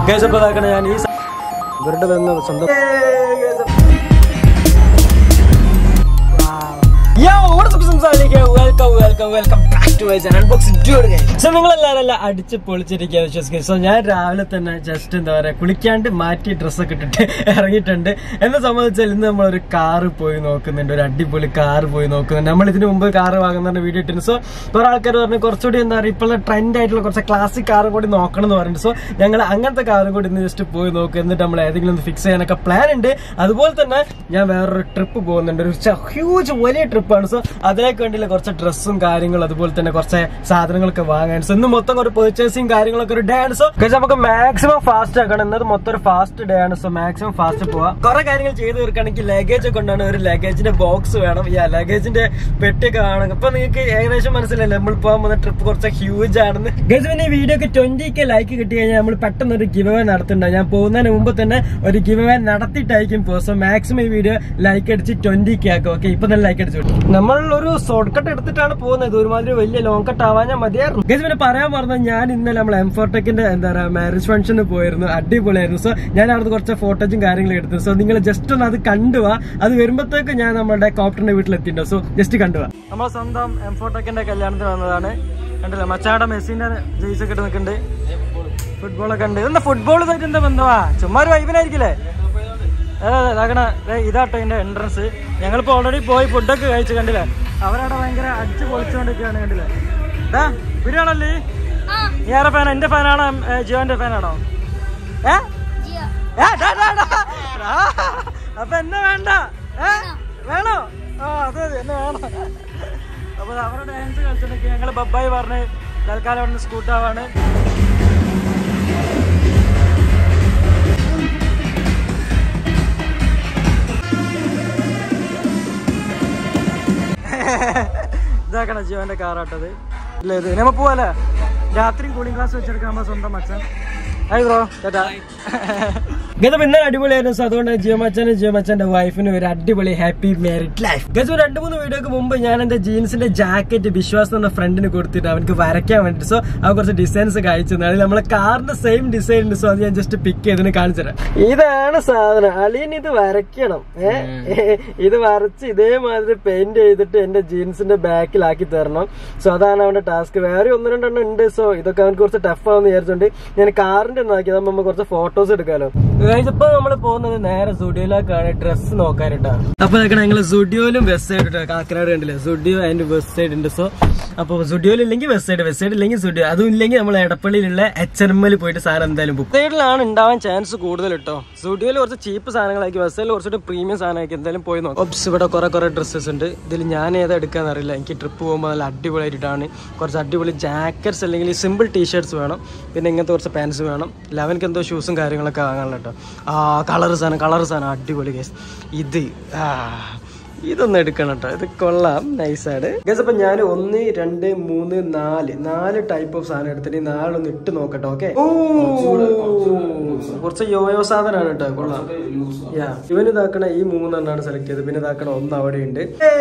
Guys അപ്പോൾ ഇതാക്കണ ഞാൻ ഈ സ- ഇവരുടെ വന്ന സ്വന്തം welcome welcome welcome back to my channel unboxing so നിങ്ങൾ എല്ലാവരും അടിച്ച് പൊളിച്ചിരിക്കുക വിശ്വസിക്കുന്നു സോ ഞാൻ രാവിലെ തന്നെ ജസ്റ്റ് എന്താ പറയാ കുളിക്കാണ്ട് മാറ്റി ഡ്രസ്സൊക്കെ ഇട്ടിട്ട് ഇറങ്ങിയിട്ടുണ്ട് എന്നെ സംബന്ധിച്ചാൽ ഇന്ന് നമ്മളൊരു കാറ് പോയി നോക്കുന്നുണ്ട് ഒരു അടിപൊളി കാറ് പോയി നോക്കുന്നുണ്ട് നമ്മൾ ഇതിന് മുമ്പ് കാറ് വാങ്ങുന്ന വീഡിയോ ഇട്ടിരുന്നു സോ കുറെ ആൾക്കാർ പറഞ്ഞു കുറച്ചുകൂടി എന്താ പറയുക ഇപ്പോഴുള്ള ട്രെൻഡ് ആയിട്ടുള്ള കുറച്ച് ക്ലാസിക് കാറും കൂടി നോക്കണം എന്ന് പറഞ്ഞിട്ട് സോ ഞങ്ങൾ അങ്ങനത്തെ കാറും കൂടി ഇന്ന് ജസ്റ്റ് പോയി നോക്കുക എന്നിട്ട് നമ്മൾ ഏതെങ്കിലും ഒന്ന് ഫിക്സ് ചെയ്യാനൊക്കെ പ്ലാൻ ഉണ്ട് അതുപോലെ തന്നെ ഞാൻ വേറൊരു ട്രിപ്പ് പോകുന്നുണ്ട് ഒരു ഹ്യൂജ് വലിയ ട്രിപ്പാണ് സോ അതിലേക്ക് വേണ്ടിയുള്ള കുറച്ച് ഡ്രസ്സും കാര്യങ്ങളും അതുപോലെ തന്നെ കുറച്ച് സാധനങ്ങളൊക്കെ വാങ്ങാൻ സോ ഇന്ന് മൊത്തം ഒരു പെർച്ചേസിങ് കാര്യങ്ങളൊക്കെ ഒരു ഡേ ആണ് സോ നമുക്ക് മാക്സിമം ഫാസ്റ്റ് ആക്കണം ഇന്നത് മൊത്തം ഒരു ഫാസ്റ്റ് ഡേ ആണ് സോ മാക്സിമം ഫാസ്റ്റ് പോവാം കുറെ കാര്യങ്ങൾ ചെയ്ത് തീർക്കുകയാണെങ്കിൽ ലഗേജ് ഒക്കെ കൊണ്ടാണ് ഒരു ലഗേജിന്റെ ബോക്സ് വേണം ഈ ലഗേജിന്റെ പെട്ടിയൊക്കെ വേണം അപ്പൊ നിങ്ങൾക്ക് ഏകദേശം മനസ്സിലല്ലേ നമ്മൾ പോകാൻ പോകുന്ന ട്രിപ്പ് കുറച്ച് ഹ്യൂജ് ആണെന്ന് ഗൈസ് പിന്നെ ഈ വീഡിയോക്ക് ട്വന്റി കെ ലൈക്ക് കിട്ടി കഴിഞ്ഞാൽ നമ്മൾ പെട്ടെന്ന് ഒരു ഗിവ് അവേ നടത്തുന്നുണ്ട് ഞാൻ പോകുന്നതിന് മുമ്പ് തന്നെ ഒരു ഗിവ് അവേ നടത്തിയിട്ടായിരിക്കും പോകും സോ മാക്സിമം ഈ വീഡിയോ ലൈക്ക് അടിച്ച് ട്വന്റി കെ ആക്കും ഓക്കെ ഇപ്പൊ തന്നെ ലൈക്ക് അടിച്ചു വിട്ടു. നമ്മൾ ഒരു ഷോർട്ട് കട്ട് എടുത്തിട്ടാണ് പോകുന്നത് ഒരുമാതിരി വലിയ ലോങ് കട്ട് ആവാൻ ഞാൻ മതിയായിരുന്നു ഗൈസ് പിന്നെ പറയാൻ പറഞ്ഞാൽ ഞാൻ ഇന്നലെ നമ്മൾ എംഫോർടെക്കിന്റെ എന്താ പറയാ മാരേജ് ഫംഗ്ഷന് പോയിരുന്നു അടിപൊളിയായിരുന്നു സോ ഞാൻ അവിടുന്ന് കുറച്ച് ഫോട്ടോസും കാര്യങ്ങളും എടുത്തു സോ നിങ്ങൾ ജസ്റ്റ് ഒന്ന് അത് കണ്ടുവാ അത് വരുമ്പോഴത്തേക്ക് ഞാൻ നമ്മുടെ കോപ്റ്ററിന്റെ വീട്ടിലെത്തിണ്ടോ സോ ജസ്റ്റ് കണ്ടുവാ നമ്മൾ സ്വന്തം എംഫോർടെക്കിന്റെ കല്യാണത്തിന് വന്നതാണ് കണ്ടില്ല മച്ചാടെ മെസ്സിന്റെ ജെയ്സ് ഒക്കെ ഇട്ട് നിൽക്കുന്നുണ്ട് ഫുട്ബോളൊക്കെ ഉണ്ട് എന്താ ഫുട്ബോൾ ആയിട്ട് എന്താ ബന്ധമാ ചുമ്മാ ഒരു വൈബിനായിരിക്കില്ലേ അതെ അതെ ഇതാക്കണ ദേ ഇതാട്ടോ ഇതിന്റെ എൻട്രൻസ് ഞങ്ങളിപ്പോ ഓൾറെഡി പോയി ഫുഡൊക്കെ കഴിച്ചു കണ്ടില്ലേ അവരവിടെ ഭയങ്കര അടിച്ച് പൊളിച്ചുകൊണ്ടിരിക്കുകയാണ് കണ്ടില്ലേ ഡാ വീഡിയോണല്ലേ നീ ആരെ ഫാനാ എന്റെ ഫാനാണോ എം, ഏ, ജിയോന്റെ ഫാനാണോ ഏ ഏ, ഡാ, ഡാ, ഡാ. ആ, അപ്പൊ എന്നെ വേണ്ട ഏ വേണോ ആ അതെ അതെ എന്നെ വേണം അപ്പൊ അവരുടെ ഡാൻസ് കളിച്ചിട്ടൊക്കെ ഞങ്ങള് ബബ്ബായി പറഞ്ഞ് തൽക്കാലം അവിടെ നിന്ന് സ്കൂട്ടാവാണ് ഇതാക്കണ ജീവന്റെ കാറാട്ടത് ഇല്ല ഇത് നമ്മ പോവല്ലേ രാത്രിയും കൂളിംഗ് ക്ലാസ് വെച്ചെടുക്കാൻ നമ്മ സ്വന്തം അച്ഛൻ ഹായ് ബ്രോ ചേട്ടാ ഗത പിന്നെ അടിപൊളിയായിരുന്നു സോ അതുകൊണ്ട് ജിയോമച്ചനും ജിയോമച്ചന്റെ വൈഫിനും ഒരു അടിപൊളി ഹാപ്പി മാരിഡ് ലൈഫ് ഗത രണ്ട് മൂന്ന് വീഡിയോക്ക് മുമ്പ് ഞാൻ എന്റെ ജീൻസിന്റെ ജാക്കറ്റ് വിശ്വാസ് എന്ന ഫ്രണ്ടിന് കൊടുത്തിട്ട് അവനക്ക് വരയ്ക്കാൻ വേണ്ടി സോ അവൻ കുറച്ച് ഡിസൈൻസ് ഒക്കെ അയച്ചു അതിൽ നമ്മളെ കാറിന്റെ സെയിം ഡിസൈൻ ഉണ്ട് സോ അത് ഞാൻ ജസ്റ്റ് പിക്ക് ചെയ്തിന് കാണിച്ചു തരാം ഇതാണ് സാധനം അലീൻ ഇത് വരയ്ക്കണം ഏഹ് ഇത് വരച്ച് ഇതേമാതിരി പെയിന്റ് ചെയ്തിട്ട് എന്റെ ജീൻസിന്റെ ബാക്കിലാക്കി തരണം സോ അതാണ് അവന്റെ ടാസ്ക് വേറെ ഒന്ന് രണ്ടെണ്ണം ഉണ്ട് സോ ഇതൊക്കെ അവർക്ക് കുറച്ച് ടഫ് ആവുന്ന വിചാരിച്ചോണ്ട് ഞാൻ കാറിന്റെ ഒന്നാക്കി അതാകുമ്പോ നമുക്ക് കുറച്ച് ഫോട്ടോസ് എടുക്കാലോ ഇപ്പൊ നമ്മൾ പോകുന്നത് നേരെ സ്റ്റുഡിയോയിലേക്കാണ് ഡ്രസ്സ് നോക്കാനിട്ടാ അപ്പൊ ഞങ്ങൾ സ്റ്റുഡിയോയിലും വെസ്റ്റ് സൈഡ് കാക്കനാട് കണ്ടില്ലേ സ്റ്റുഡിയോ ആൻഡ് വെസ്റ്റ് സൈഡ് ഉണ്ട് സോ അപ്പൊ സ്റ്റുഡിയോയിൽ ഇല്ലെങ്കിൽ വെസ്റ്റ് സൈഡ് വെസ്റ്റ് സൈഡ് ഇല്ലെങ്കിൽ സ്റ്റുഡിയോ അതും ഇല്ലെങ്കിൽ നമ്മൾ എടപ്പള്ളിയിലുള്ള എച്ച് എൻ എമ്മിൽ പോയിട്ട് സാധനം എന്തായാലും ബുക്ക് സൈഡിലാണ് ഉണ്ടാവാൻ ചാൻസ് കൂടുതൽ കേട്ടോ സ്റ്റുഡിയോയിൽ കുറച്ച് ചീപ്പ് സാധനങ്ങളാക്കി വെസ്റ്റ് സൈഡിൽ കുറച്ചുകൂടി പ്രീമിയം സാധനമാക്കി എന്തായാലും പോയി നോക്കാം ഒബ്സ് ഇവിടെ കുറെ കുറെ ഡ്രസ്സസ് ഉണ്ട് ഇതിൽ ഞാൻ ഏതാ എടുക്കാന്ന് അറിയില്ല എനിക്ക് ട്രിപ്പ് പോകുമ്പോൾ നല്ല അടിപൊളിയായിട്ടാണ് കുറച്ച് അടിപൊളി ജാക്കറ്റ്സ് അല്ലെങ്കിൽ സിമ്പിൾ ടീഷർട്സ് വേണം പിന്നെ ഇങ്ങനത്തെ കുറച്ച് പാൻസ് വേണം ലെവൻക്ക് എന്തോ ഷൂസും കാര്യങ്ങളൊക്കെ വാങ്ങാനുള്ള കേട്ടോ ആ കളർ സാധനം കളർ സാധനം അടിപൊളി കേസ് ഇത് ആ ഇതൊന്നും എടുക്കണം കേട്ടോ ഇത് കൊള്ളാം നൈസാണ് ഗസ് അപ്പൊ ഞാൻ ഒന്ന് രണ്ട് മൂന്ന് നാല് നാല് ടൈപ്പ് ഓഫ് സാധനം എടുത്തിട്ട് ഈ നാലൊന്ന് ഇട്ട് നോക്കട്ടെ ഓക്കെ കുറച്ച് യോയോ സാധനമാണ് കേട്ടോ കൊള്ളാം യാ ഇവൻ ഇതാക്കണ ഈ മൂന്നെണ്ണാണ് സെലക്ട് ചെയ്തത് പിന്നെ ഇതാക്കണ ഒന്ന് അവിടെ ഉണ്ട്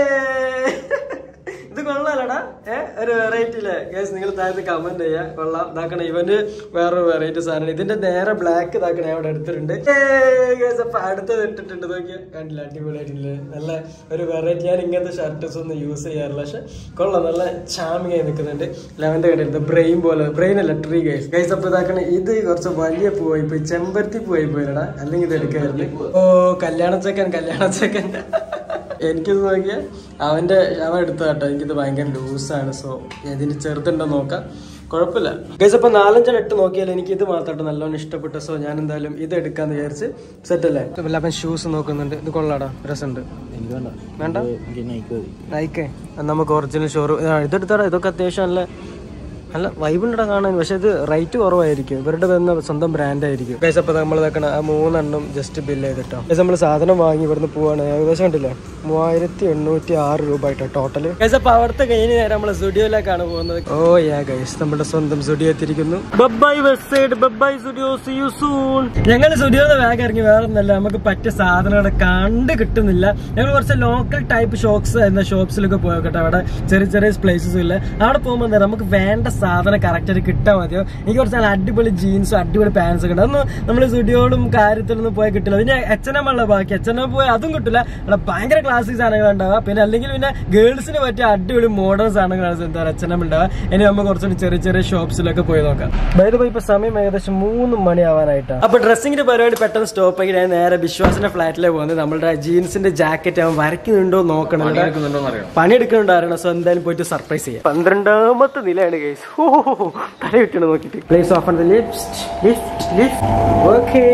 ഇത് കൊള്ളാലടാ ഏ ഒരു വെറൈറ്റി അല്ലേ ഗേസ് നിങ്ങൾ താഴത്ത് കമന്റ് ചെയ്യാ കൊള്ളാം ഇതാക്കണ ഇവന് വേറൊരു വെറൈറ്റി സാധനം ഇതിന്റെ നേരെ ബ്ലാക്ക് ഇതാക്കണ അവിടെ എടുത്തിട്ടുണ്ട് ഗേസ് അപ്പൊ അടുത്തത് ഇട്ടിട്ടുണ്ട് നോക്കിയാ കണ്ടില്ല അടിപൊളിയായിട്ടില്ലേ നല്ല ഒരു വെറൈറ്റി ഞാൻ ഇങ്ങനത്തെ ഷർട്ടസ് ഒന്നും യൂസ് ചെയ്യാറില്ല പക്ഷെ കൊള്ളാം നല്ല ചാമിങ് ആയി നിൽക്കുന്നുണ്ട് ലെവന്റെ കണ്ടിരുന്നത് ബ്രെയിൻ പോലെ ബ്രെയിൻ അല്ല ട്രീ ഗൈസ് ഗൈസ് അപ്പൊ ഇതാക്കണ ഇത് കുറച്ച് വലിയ പൂവായി പോയി ചെമ്പരത്തി പൂവായി പോയില്ലടാ അല്ലെങ്കിൽ ഇത് എടുക്കായിരുന്നു ഓ കല്യാണ ചെക്കൻ കല്യാണ ചെക്കൻ എനിക്കിത് നോക്കിയാൽ അവന്റെ അവൻ എടുത്ത കേട്ടോ എനിക്കിത് ഭയങ്കര ലൂസാണ് സോ ഇതിന് ചെറുതുണ്ടോ നോക്കാം കുഴപ്പമില്ല ഗൈസ് അപ്പൊ നാലഞ്ചെണ്ണം ഇട്ട് നോക്കിയാൽ എനിക്ക് ഇത് മാത്രമായിട്ട് നല്ലോണം ഇഷ്ടപ്പെട്ടു സോ ഞാൻ എന്തായാലും ഇത് എടുക്കാന്ന് വിചാരിച്ച് സെറ്റ് അല്ലേ അല്ല അവൻ ഷൂസ് നോക്കുന്നുണ്ട് ഇത് കൊള്ളാടാ രസമുണ്ട് വേണ്ട നയിക്കേ നമുക്ക് ഒറിജിനൽ ഷോറൂം ഇതെടുത്താടാ ഇതൊക്കെ അത്യാവശ്യം നല്ല നല്ല വൈബുണ്ടടാ കാണാൻ പക്ഷെ ഇത് റേറ്റ് കുറവായിരിക്കും ഇവരുടെ വന്ന സ്വന്തം ബ്രാൻഡ് ആയിരിക്കും ഗൈസ് അപ്പൊ നമ്മൾ ഇതാക്കണം ആ മൂന്നെണ്ണം ജസ്റ്റ് ബില്ല് ചെയ്തിട്ടോ ഗൈസ് നമ്മൾ സാധനം വാങ്ങി ഇവിടുന്ന് പോവാണ് ഏകദേശം കണ്ടില്ലേ മൂവായിരത്തി എണ്ണൂറ്റി ആറ് രൂപ ആയിട്ടോ ടോട്ടൽ ഗൈസ് അപ്പൊ അവിടുത്തെ കഴിഞ്ഞ് നേരം നമ്മൾ സ്റ്റുഡിയോയിലേക്കാണ് പോകുന്നത് ഓ യാ ഗൈസ് നമ്മുടെ സ്വന്തം സ്റ്റുഡിയോ എത്തിയിരിക്കുന്നു by west side by studio see you soon ഞങ്ങൾ സ്റ്റുഡിയോന്ന് വേഗം ഇറങ്ങി വേറെ ഒന്നല്ല നമുക്ക് പറ്റിയ സാധനങ്ങൾ കണ്ട് കിട്ടുന്നില്ല ഞങ്ങൾ കുറച്ച് ലോക്കൽ ടൈപ്പ് ഷോപ്സ് എന്ന ഷോപ്സിലൊക്കെ പോയി കേട്ടോ അവിടെ ചെറിയ ചെറിയ പ്ലേസസ് ഇല്ല അവിടെ പോകുമ്പോൾ എന്താ നമുക്ക് വേണ്ട സാധനം കറക്റ്റ് ആയിട്ട് കിട്ടാൻ മതിയോ എനിക്ക് കുറച്ച് നല്ല അടിപൊളി ജീൻസും അടിപൊളി പാൻസും ഒക്കെ ഉണ്ട് അതൊന്നും നമ്മൾ സ്റ്റുഡിയോയിലും കാര്യത്തിലൊന്നും പോയാൽ കിട്ടില്ല പിന്നെ എച്ച് എൻ എം ഉള്ള ബാക്കി എച്ച് എൻ എം പോയാൽ അതും കിട്ടില്ല അവിടെ ഭയങ്കര ക്ലാസിക് സാധനങ്ങൾ ഉണ്ടാവുക പിന്നെ അല്ലെങ്കിൽ പിന്നെ ഗേൾസിന് പറ്റിയ അടിപൊളി മോഡേൺ സാധനങ്ങളാണ് എന്താ പറയുക എച്ച് എൻ എം ഉണ്ടാവുക ഇനി നമ്മൾ കുറച്ചുകൂടി ചെറിയ ചെറിയ ഷോപ്സിലൊക്കെ പോയി നോക്കാം അതായത് ഇപ്പൊ സമയം ഏകദേശം മൂന്ന് മണി ആവാനായിട്ടാണ് അപ്പൊ ഡ്രസ്സിങ്ങിന്റെ പരിപാടി പെട്ടെന്ന് സ്റ്റോപ്പ് ആക്കി ഞാൻ നേരെ വിശ്വാസിന്റെ ഫ്ലാറ്റിലേക്ക് പോകുന്നത് നമ്മളുടെ ജീൻസിന്റെ ജാക്കറ്റ് അവൻ വരയ്ക്കുന്നുണ്ടോ നോക്കണം പണിയെടുക്കുന്നുണ്ടോ അറിയണം സോ എന്തായാലും പോയിട്ട് സർപ്രൈസ് ചെയ്യാം പന്ത്രണ്ടാമത്തെ നിലയാണ് കേസ് ഓ തല കിട്ടണം നോക്കിട്ട് place of on the lift lift lift okay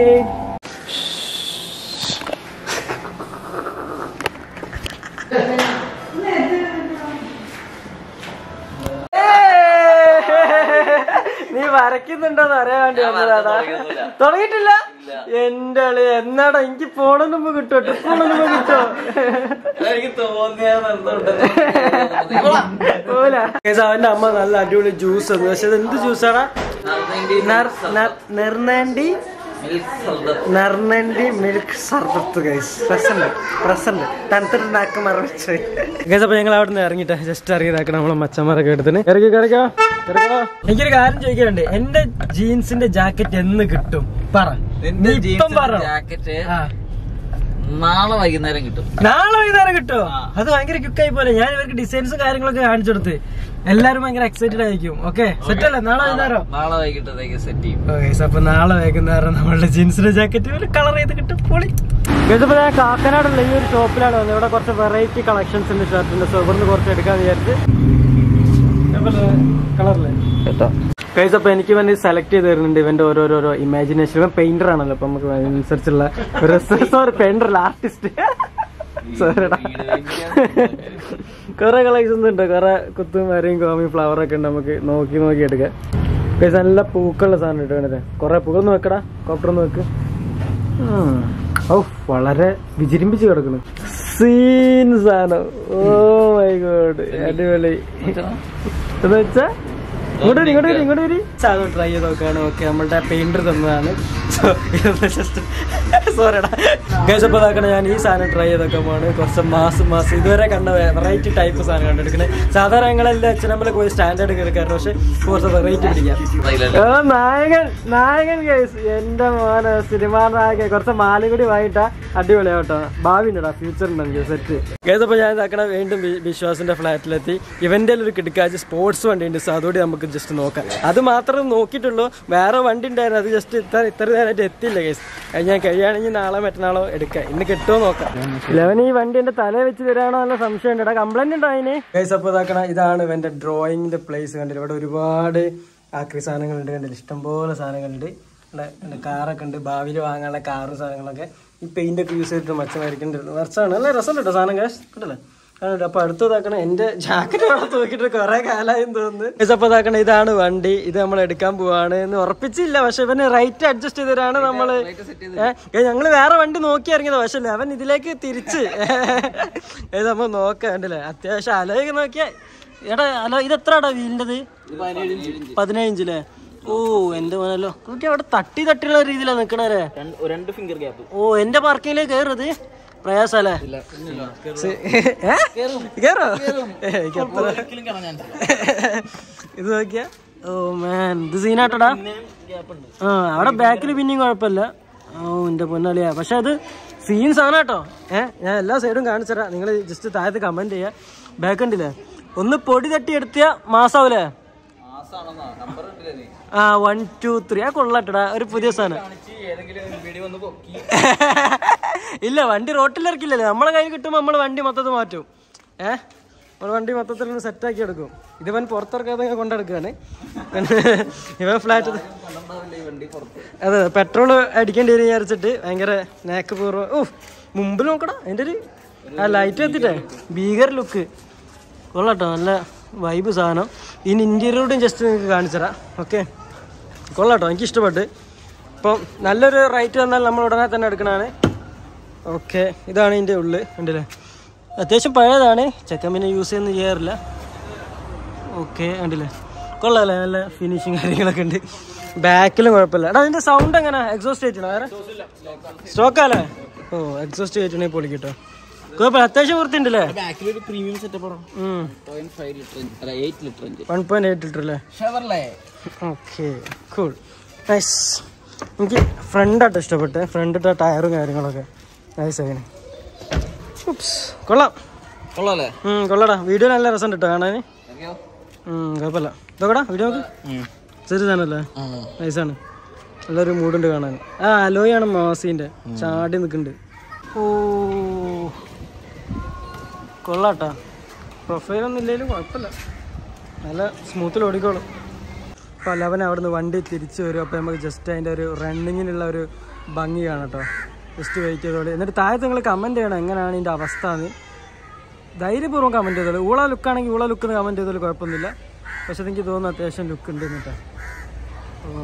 നീ വരയ്ക്കുന്നുണ്ടോന്ന് അറിയാൻ വേണ്ടി വന്നതാടാ തുടങ്ങിയിട്ടില്ല എന്റെ ആള് എന്നാടാ എനിക്ക് പോണെന്ന് മുമ്പ് കിട്ടോ ട്രിപ്പ് പോണെന്ന് മുമ്പ് കിട്ടോ എനിക്ക് തോന്നിയാൽ പോല അവന്റെ അമ്മ നല്ല അടിപൊളി ജ്യൂസ് തന്നു പക്ഷെ ഇത് എന്ത് ജ്യൂസാടാ നെർനാണ്ടി നർനണ്ടി മിൽക്ക് സർബത്ത് ഗൈസ് പ്രസന്റ് പ്രസന്റ് തണുത്തിട്ട് നാക്ക് മറച്ചു ഗൈസ് അപ്പൊ ഞങ്ങൾ അവിടെ നിന്ന് ഇറങ്ങിട്ട് ജസ്റ്റ് ഇറങ്ങിയതാക്കണം നമ്മളെ മച്ചന്മാരൊക്കെ എടുത്തിന് ഇറങ്ങി കറിക്കോ കറിക്കോ എനിക്കൊരു കാര്യം ചോദിക്കാനുണ്ട് എന്റെ ജീൻസിന്റെ ജാക്കറ്റ് എന്ന് കിട്ടും പറ നീ ഇപ്പം പറ ജാക്കറ്റ് ആ. നാളെ വൈകുന്നേരം കിട്ടും നാളെ വൈകുന്നേരം കിട്ടുമോ അത് ഭയങ്കര ക്വിക്കായി പോലെ ഞാൻ ഇവർക്ക് ഡിസൈൻസും കാര്യങ്ങളൊക്കെ കാണിച്ചു കൊടുത്ത് എല്ലാരും ഭയങ്കര എക്സൈറ്റഡ് ആയിരിക്കും ഓക്കെ സെറ്റ് അല്ലേ നാളെ വൈകുന്നേരം നാളെ വൈകിട്ടത്തേക്ക് സെറ്റ് ചെയ്യും ഓക്കെ അപ്പൊ നാളെ വൈകുന്നേരം നമ്മളുടെ ജീൻസിന്റെ ജാക്കറ്റ് ഒരു കളർ ചെയ്ത് കിട്ടും പൊളി ഇതിപ്പോ ഞാൻ കാക്കനാടുള്ള ഈ ഒരു ഷോപ്പിലാണ് വന്നത് ഇവിടെ കുറച്ച് വെറൈറ്റി കളക്ഷൻസ് ഉണ്ട് ഷർട്ടിന്റെ സോ ഇവിടുന്ന് കുറച്ച് എടുക്കാന്ന് വിചാരിച്ച് കളറില്ലേ കേട്ടോ കൈസ് അപ്പൊ എനിക്ക് വേണ്ടി സെലക്ട് ചെയ്ത് തരുന്നുണ്ട് ഇവന്റെ ഓരോരോ ഇമാജിനേഷൻ ഇവൻ പെയിന്റർ ആണല്ലോ അപ്പൊ നമുക്ക് അതിനനുസരിച്ചുള്ള സോറി പെയിന്റർ അല്ല ആർട്ടിസ്റ്റ് സോറിടാ കുറെ കളക്ഷൻസ് ഉണ്ട് കുറെ കുത്തും വരയും കോമി ഫ്ലവർ ഒക്കെ ഉണ്ട് നമുക്ക് നോക്കി നോക്കി എടുക്കാം കൈസ് നല്ല പൂക്കളുള്ള സാധനം ഇട്ട് കുറെ പൂക്കൾ ഒന്ന് വെക്കടാ കോപ്പർ ഒന്ന് വെക്ക് ഉം. ഔ വളരെ വിജിരിമ്പിച്ച് കിടക്കുന്നു സീൻ സാധനം ഓ മൈ ഗോഡ് അടിപൊളി എന്ന് വെച്ചാ ഇങ്ങോട്ട് വരി ഇങ്ങോട്ട് വരി ഇങ്ങോട്ട് വരി സാധനം ട്രൈ ചെയ്ത് നോക്കാണ് ഓക്കെ നമ്മളുടെ പെയിന്റർ തന്നതാണ് സോ ഇതൊന്ന് ജസ്റ്റ് സോറിടാ ഗൈസപ്പോ ഇതാക്കണ ഞാൻ ഈ സാധനം ട്രൈ ചെയ്ത് നോക്കാൻ പോവാണ് കുറച്ച് മാസം മാസം ഇതുവരെ കണ്ട വെറൈറ്റി ടൈപ്പ് സാധനം കണ്ടെടുക്കുന്നത് സാധാരണ ഞങ്ങളെല്ലാം അച്ഛനമ്മളെ പോയി സ്റ്റാൻഡേർഡ് കയറിക്കാറുണ്ട് പക്ഷെ കുറച്ച് വെറൈറ്റി പിടിക്കാം ഓ നായകൻ നായകൻ കേസ് എന്റെ മോനെ സിനിമാ നായകൻ കുറച്ച് മാല കൂടി വായിട്ടാ അടിപൊളിയാട്ടോ ഭാവി ഉണ്ടടാ ഫ്യൂച്ചർ ഉണ്ടെങ്കിൽ സെറ്റ് കേസ് അപ്പൊ ഞാൻ ഇതാക്കണ വീണ്ടും വി- വിശ്വാസിന്റെ ഫ്ലാറ്റിലെത്തി ഇവന്റെ ഒരു കിടക്കാച്ച് സ്പോർട്സ് വണ്ടി ഉണ്ട് സോ അതുകൂടി നമുക്ക് ജസ്റ്റ് നോക്കാം അത് മാത്രം നോക്കിയിട്ടുള്ളൂ വേറെ വണ്ടി ഉണ്ടായിരുന്നു അത് ജസ്റ്റ് ഇത്ര ഇത്ര നേരമായിട്ട് എത്തിയില്ല കേസ് അത് ഞാൻ കഴിയുകയാണെങ്കിൽ നാളെ മറ്റന്നാളോ എടുക്കാം ഇന്ന് കിട്ടുമോ നോക്കാം ലെവൻ ഈ വണ്ടി എന്റെ തല വെച്ച് തരാണോ നല്ല സംശയം ഉണ്ട് കംപ്ലൈന്റ് ഉണ്ടോ അതിന് കേസ് അപ്പൊ ഇതാക്കണ ഇതാണ് ഇവന്റെ ഡ്രോയിങ്ങിന്റെ പ്ലേസ് കണ്ടില്ല ഇവിടെ ഒരുപാട് ആക്രി സാധനങ്ങളുണ്ട് കണ്ടില്ല ഇഷ്ടംപോലെ സാധനങ്ങളുണ്ട് ഇവിടെ ഉണ്ട് കാറൊക്കെ ഉണ്ട് ഭാവിയിൽ വാങ്ങാനുള്ള കാറും സാധനങ്ങളൊക്കെ ഈ പെയിന്റ് ഒക്കെ യൂസ് ചെയ്തിട്ട് മച്ച വരയ്ക്കേണ്ടിരുന്നു വർഷമാണ് നല്ല രസമുണ്ട് കേട്ടോ സാധനം കാശ് കിട്ടല്ലേ കണ്ടോ അപ്പൊ അടുത്ത് ഇതാക്കണം എന്റെ ജാക്കറ്റ് അവിടെ തൂക്കിട്ട് കുറെ കാലായി തോന്നുന്നു Guys, അപ്പൊ ഇതാക്കണം ഇതാണ് വണ്ടി ഇത് നമ്മൾ എടുക്കാൻ പോവാണ് എന്ന് ഉറപ്പിച്ചില്ല പക്ഷെ ഇവന് റൈറ്റ് അഡ്ജസ്റ്റ് ചെയ്തിട്ടാണ് നമ്മള് ഏഹ് ഞങ്ങള് വേറെ വണ്ടി നോക്കി ഇറങ്ങിയത് പക്ഷെ അവൻ ഇതിലേക്ക് തിരിച്ച് ഇത് നമ്മൾ നോക്കാം കണ്ടില്ലേ അത്യാവശ്യം അലോയ്ക്ക് നോക്കിയാ എടാ അലോ ഇത് എത്ര വീലിൻ്റെത് പതിനേഴിഞ്ചില്ലേ ഓ എന്റെ മോനല്ലോ നോക്കി അവിടെ തട്ടി തട്ടിയുള്ള രീതിയിലാണ് നിക്കണേ രണ്ട് ഫിംഗർ ഗ്യാപ്പ് ഓ എന്റെ പാർക്കിങ്ങിലേക്ക് കയറത് പ്രയാസല്ലേ സി- ഏ? കേറോ ഏ, എനിക്ക് അത്ര- ഇത് നോക്കിയാ ഓ മാൻ ഇത് സീനാട്ടടാ ആ അവിടെ ബാക്കിൽ പിന്നെയും കുഴപ്പമില്ല ഓ എന്റെ പൊന്നാളിയാ പക്ഷെ അത് സീൻ സാധനം കേട്ടോ ഏഹ് ഞാൻ എല്ലാ സൈഡും കാണിച്ചുതരാം നിങ്ങൾ ജസ്റ്റ് താഴത്ത് കമന്റ് ചെയ്യാ ബാക്ക് ഉണ്ടില്ലേ ഒന്ന് പൊടി തട്ടി എടുത്തിയ മാസാവൂലേ മാസാണെന്നാ നമ്പർ ഉണ്ടല്ലേ നീ ആ വൺ ടു ത്രീ ആ കൊള്ളാട്ടടാ ഒരു പുതിയ സാധനം കാണിച്ച് ഏതെങ്കിലും വീഡിയോ വന്ന് പൊക്കി ഇല്ല വണ്ടി റോട്ടിലിറക്കില്ലല്ലോ നമ്മളെ കയ്യിൽ കിട്ടുമ്പോൾ നമ്മൾ വണ്ടി മൊത്തത്തിൽ മാറ്റും ഏ നമ്മൾ വണ്ടി മൊത്തത്തിൽ ഒന്ന് സെറ്റാക്കി എടുക്കും ഇതിവൻ പുറത്തിറക്കാതെ ഇങ്ങനെ കൊണ്ടെടുക്കുകയാണ് ഇവൻ ഫ്ലാറ്റ് കണ്ടിട്ടുണ്ടാവില്ല ഈ വണ്ടി പുറത്ത് അതെ പെട്രോൾ അടിക്കേണ്ടി വരും വിചാരിച്ചിട്ട് ഭയങ്കര നേക്ക് പൂർവ്വം ഓ മുമ്പിൽ നോക്കടാ അതിൻ്റെ ഒരു ആ ലൈറ്റ് എത്തിട്ടെ ഭീകര ലുക്ക് കൊള്ളാട്ടോ നല്ല വൈബ് സാധനം ഇനി ഇൻറ്റീരിയറോടും ജസ്റ്റ് നിങ്ങൾക്ക് കാണിച്ചുതരാം ഓക്കെ കൊള്ളാട്ടോ എനിക്ക് ഇഷ്ടപ്പെട്ട് ഇപ്പം നല്ലൊരു റൈറ്റ് വന്നാൽ നമ്മൾ ഉടനെ തന്നെ എടുക്കണതാണ് ഓക്കെ ഇതാണ് ഇതിൻ്റെ ഉള്ളിൽ ഉണ്ടല്ലേ അത്യാവശ്യം പഴയതാണ് ചെക്കൻ പിന്നെ യൂസ് ചെയ്യുന്ന ചെയ്യാറില്ല ഓക്കെ ഉണ്ടല്ലേ കൊള്ളാമല്ലേ നല്ല ഫിനിഷിങ് കാര്യങ്ങളൊക്കെ ഉണ്ട് ബാക്കിലും കുഴപ്പമില്ല എടാ അതിന്റെ സൗണ്ട് എങ്ങനെ എക്സോസ്റ്റ് ആയിട്ടാണോ വേറെ സ്റ്റോക്കാല്ലേ ഓ എക്സോസ്റ്റ് ആയിട്ടുണ്ടെങ്കിൽ പൊളിക്കട്ടോ കുഴപ്പമില്ല അത്യാവശ്യം വൃത്തിയുണ്ടല്ലേ ബാക്കിൽ ഒരു പ്രീമിയം സെറ്റപ്പ് ആണ് പോയിന്റ് ഫൈവ് ലിറ്റർ അല്ല eight litre engine one point eight litre അല്ലേ ഷെവർലേ ഓക്കെ കൂൾ നൈസ് എനിക്ക് ഫ്രണ്ടായിട്ട് ഇഷ്ടപ്പെട്ട് ഫ്രണ്ടിട്ട ടയറും കാര്യങ്ങളൊക്കെ നൈസ് അങ്ങനെ ഉപ്സ് കൊള്ളാം കൊള്ളാല്ലേ ഉം, കൊള്ളടാ വീഡിയോ നല്ല രസം കേട്ടോ കാണാൻ അറിയോ കുഴപ്പമില്ല ഇതൊക്കെടാ വീഡിയോ നോക്ക് ശരി താനല്ലേ നൈസാണ് നല്ലൊരു മൂഡുണ്ട് കാണാൻ ആ അലോയാണ് മാസീൻ്റെ ചാടി നിൽക്കുന്നുണ്ട് ഓ കൊള്ളാട്ടാ പ്രൊഫൈലൊന്നും ഇല്ലെങ്കിലും കുഴപ്പമില്ല നല്ല സ്മൂത്തിൽ ഓടിക്കോളും അപ്പോൾ അലവൻ അവിടുന്ന് വണ്ടി തിരിച്ചു വരും അപ്പോൾ നമുക്ക് ജസ്റ്റ് അതിൻ്റെ ഒരു റണ്ണിങ്ങിനുള്ള ഒരു ഭംഗി കാണാം കേട്ടോ ജസ്റ്റ് വെയിറ്റ് ചെയ്തോളി എന്നിട്ട് താഴത്ത് നിങ്ങൾ കമൻറ്റ് ചെയ്യണം എങ്ങനെയാണ് ഇതിൻ്റെ അവസ്ഥ എന്ന് ധൈര്യപൂർവ്വം കമൻറ്റ് ചെയ്തോളൂ ഊള ലുക്കാണെങ്കിൽ ഊള ലുക്ക് കമൻറ്റ് ചെയ്തോളൂ കുഴപ്പമൊന്നുമില്ല പക്ഷെ എനിക്ക് തോന്നുന്നു അത്യാവശ്യം ലുക്ക് ഉണ്ട് എന്നിട്ട് ഓ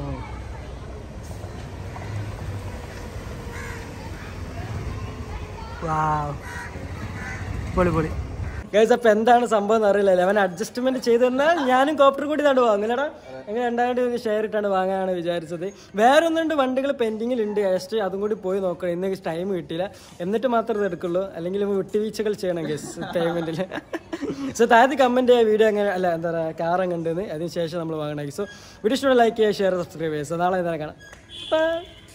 വാവ് പൊളി പൊളി ഗൈസ് അപ്പൊ എന്താണ് സംഭവം എന്ന് അറിയില്ല അവൻ അഡ്ജസ്റ്റ്മെന്റ് ചെയ്ത് തന്നാൽ ഞാനും കോപ്പർ കൂടി തണ്ട് വാങ്ങില്ലടാ അങ്ങനെ രണ്ടാമത് ഷെയർ ഇട്ടാണ് വാങ്ങാനാണ് വിചാരിച്ചത് വേറെ ഒന്ന് രണ്ട് വണ്ടികൾ പെൻഡിങ്ങിൽ ഉണ്ട് ജസ്റ്റ് അതും കൂടി പോയി നോക്കണം ഇന്ന് ടൈം കിട്ടിയില്ല എന്നിട്ട് മാത്രമേ ഇത് എടുക്കുള്ളൂ അല്ലെങ്കിൽ വിട്ടുവീഴ്ചകൾ ചെയ്യണം ഗസ് പേയ്മെന്റിൽ സോ താഴത്ത് കമന്റ് ചെയ്യുക വീഡിയോ അങ്ങനെ അല്ല എന്താ പറയുക കാർ എങ്ങനെ ഉണ്ടെന്ന് അതിന് ശേഷം നമ്മൾ വാങ്ങണം സോ വീഡിയോ ഇഷ്ടം ലൈക്ക് ചെയ്യുക ഷെയർ സബ്സ്ക്രൈബ് ചെയ്യുക സോ നാളെ എന്താണ് കാണാം ബൈ